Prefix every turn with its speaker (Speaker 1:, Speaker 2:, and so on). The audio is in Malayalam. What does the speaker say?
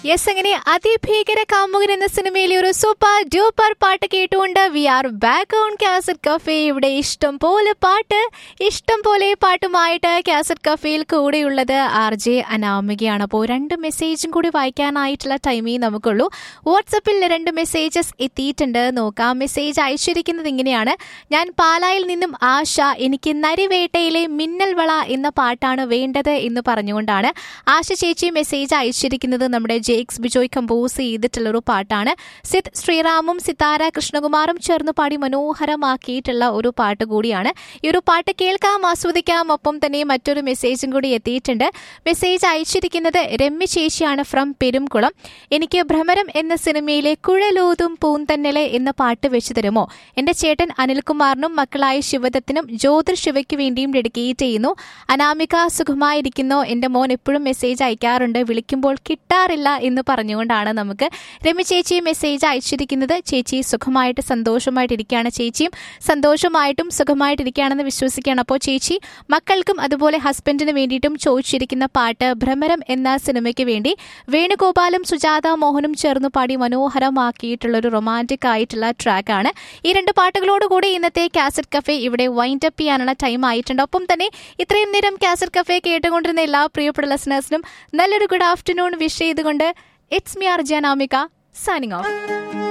Speaker 1: യെസ് അങ്ങനെ അതിഭീകര കാമുകൻ എന്ന സിനിമയിലെ ഒരു സൂപ്പർ ഡ്യൂപ്പർ പാട്ട് കേട്ടുകൊണ്ട് we are back on cassette cafe ഇവിടെ ഇഷ്ടം പോലെ പാട്ട് ഇഷ്ടം പോലെ പാട്ടുമായിട്ട് കാസറ്റ് കഫേയിൽ കൂടെയുള്ളത് ആർ ജെ അനാമികയാണ് അപ്പോൾ രണ്ട് മെസ്സേജും കൂടി വായിക്കാനായിട്ടുള്ള ടൈമേ നമുക്കുള്ളൂ വാട്സപ്പിൽ രണ്ട് മെസ്സേജസ് എത്തിയിട്ടുണ്ട് നോക്കാം മെസ്സേജ് അയച്ചിരിക്കുന്നത് ഇങ്ങനെയാണ് ഞാൻ പാലായിൽ നിന്നും ആശ എനിക്ക് നരിവേട്ടയിലെ മിന്നൽ വള എന്ന പാട്ടാണ് വേണ്ടത് എന്ന് പറഞ്ഞുകൊണ്ടാണ് ആശ ചേച്ചി മെസ്സേജ് അയച്ചിരിക്കുന്നത് നമ്മുടെ ജേക്സ് ബിജോയ് കമ്പോസ് ചെയ്തിട്ടുള്ള ഒരു പാട്ടാണ് സിദ് ശ്രീറാമും സിതാര കൃഷ്ണകുമാറും ചേർന്ന് പാടി മനോഹരമാക്കിയിട്ടുള്ള ഒരു പാട്ട് കൂടിയാണ് ഈ ഒരു പാട്ട് കേൾക്കാം ആസ്വദിക്കാം ഒപ്പം തന്നെ മറ്റൊരു മെസ്സേജും കൂടി എത്തിയിട്ടുണ്ട് മെസ്സേജ് അയച്ചിരിക്കുന്നത് രമ്യ ചേച്ചിയാണ് ഫ്രം പെരുംകുളം എനിക്ക് ഭ്രമരം എന്ന സിനിമയിലെ കുഴലൂതും പൂന്തന്നലെ എന്ന പാട്ട് വെച്ചു തരുമോ എന്റെ ചേട്ടൻ അനിൽകുമാറിനും മക്കളായ ശിവദത്തിനും ജ്യോതിർ ശിവയ്ക്ക് വേണ്ടിയും ഡെഡിക്കേറ്റ് ചെയ്യുന്നു അനാമിക സുഖമായിരിക്കുന്നോ എന്റെ മോൻ എപ്പോഴും മെസ്സേജ് അയക്കാറുണ്ട് വിളിക്കുമ്പോൾ കിട്ടാറില്ല എന്ന് പറഞ്ഞുകൊണ്ടാണ് നമുക്ക് രമ്യ ചേച്ചി മെസ്സേജ് അയച്ചിരിക്കുന്നത് ചേച്ചി സുഖമായിട്ട് സന്തോഷമായിട്ട് ഇരിക്കുകയാണ് ചേച്ചിയും സന്തോഷമായിട്ടും സുഖമായിട്ടിരിക്കുകയാണെന്ന് വിശ്വസിക്കുകയാണ് അപ്പോൾ ചേച്ചി മക്കൾക്കും അതുപോലെ ഹസ്ബൻഡിന് വേണ്ടിയിട്ടും ചോദിച്ചിരിക്കുന്ന പാട്ട് ഭ്രമരം എന്ന സിനിമയ്ക്ക് വേണ്ടി വേണുഗോപാലും സുജാത മോഹനും ചേർന്ന് പാടി മനോഹരമാക്കിയിട്ടുള്ള ഒരു റൊമാൻറ്റിക് ആയിട്ടുള്ള ട്രാക്കാണ് ഈ രണ്ട് പാട്ടുകളോടുകൂടി ഇന്നത്തെ കാസറ്റ് കഫേ ഇവിടെ വൈൻഡ് അപ്പ് ചെയ്യാനുള്ള ടൈം ആയിട്ടുണ്ട് ഒപ്പം തന്നെ ഇത്രയും നേരം കാസറ്റ് കഫേ കേട്ടുകൊണ്ടിരുന്ന എല്ലാ പ്രിയപ്പെട്ട ലിസണേഴ്സിനും നല്ലൊരു ഗുഡ് ആഫ്റ്റർനൂൺ വിഷ് ചെയ്തുകൊണ്ട് it's me R Janamika signing of